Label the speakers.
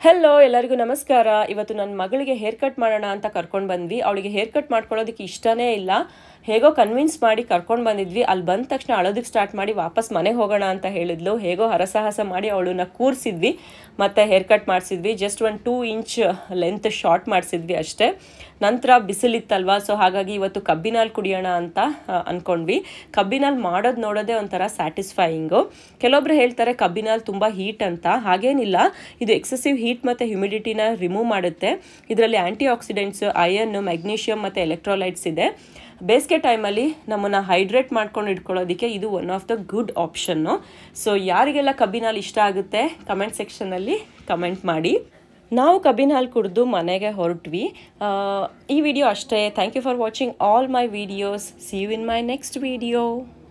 Speaker 1: hello ಎಲ್ಲರಿಗೂ ನಮಸ್ಕಾರ ಇವತ್ತು ನನ್ನ ಮಗಳಿಗೆ ಹೇರ್ ಕಟ್ ಮಾಡೋಣ ಅಂತ ಕರ್ಕೊಂಡು ಬಂದ್ವಿ ಅವಳಿಗೆ ಹೇರ್ ಕಟ್ ಮಾಡ್ಕೊಳ್ಳೋದಕ್ಕೆ ಇಷ್ಟನೇ ಇಲ್ಲ ಹೇಗೋ ಕನ್ವಿನ್ಸ್ ಮಾಡಿ ಕರ್ಕೊಂಡು ಬಂದಿದ್ವಿ ಅಲ್ಲಿ ಬಂದ ತಕ್ಷಣ ಅಳೋದಕ್ಕೆ ಸ್ಟಾರ್ಟ್ ಮಾಡಿ ವಾಪಸ್ ಮನೆಗೆ ಹೋಗೋಣ ಅಂತ ಹೇಳಿದ್ಲು ಹೇಗೋ ಹರಸಾಹಸ ಮಾಡಿ ಅವಳನ್ನ ಕೂರಿಸಿದ್ವಿ ಮತ್ತು ಹೇರ್ ಕಟ್ ಮಾಡಿಸಿದ್ವಿ ಜಸ್ಟ್ ಒಂದು ಟೂ ಇಂಚ್ ಲೆಂತ್ ಶಾರ್ಟ್ ಮಾಡಿಸಿದ್ವಿ ಅಷ್ಟೇ ನಂತರ ಬಿಸಿಲಿತ್ತಲ್ವಾ ಸೊ ಹಾಗಾಗಿ ಇವತ್ತು ಕಬ್ಬಿನಾಲ್ ಕುಡಿಯೋಣ ಅಂತ ಆ, ಅನ್ಕೊಂಡ್ವಿ ಕಬ್ಬಿನಾಲ್ ಮಾಡೋದು ನೋಡೋದೇ ಒಂಥರ ಸ್ಯಾಟಿಸ್ಫೈಯಿಂಗು ಕೆಲವೊಬ್ರು ಹೇಳ್ತಾರೆ ಕಬ್ಬಿನಾಲ್ ತುಂಬ ಹೀಟ್ ಅಂತ ಹಾಗೇನಿಲ್ಲ ಇದು ಎಕ್ಸೆಸಿವ್ ಹೀಟ್ ಮತ್ತು ಹ್ಯುಮಿಡಿಟಿನ ರಿಮೂವ್ ಮಾಡುತ್ತೆ ಇದರಲ್ಲಿ ಆ್ಯಂಟಿ ಆಕ್ಸಿಡೆಂಟ್ಸ್ ಅಯನ್ ಮೆಗ್ನೀಷಿಯಮ್ ಮತ್ತು ಎಲೆಕ್ಟ್ರೋಲೈಟ್ಸ್ ಇದೆ ಬೇಸಿಗೆ ಟೈಮಲ್ಲಿ ನಮ್ಮನ್ನು ಹೈಡ್ರೇಟ್ ಮಾಡ್ಕೊಂಡು ಇಟ್ಕೊಳ್ಳೋದಕ್ಕೆ ಇದು one of the good option so ಯಾರಿಗೆಲ್ಲ ಕಬ್ಬಿನ ಹಾಲು ಇಷ್ಟ ಆಗುತ್ತೆ ಕಮೆಂಟ್ ಸೆಕ್ಷನಲ್ಲಿ ಕಮೆಂಟ್ ಮಾಡಿ ನಾವು ಕಬ್ಬಿನ ಹಾಲು ಕುಡಿದು ಮನೆಗೆ ಹೊರಟ್ವಿ ಆ, ಈ ವಿಡಿಯೋ ಅಷ್ಟೇ thank you for watching all my videos see you in my next video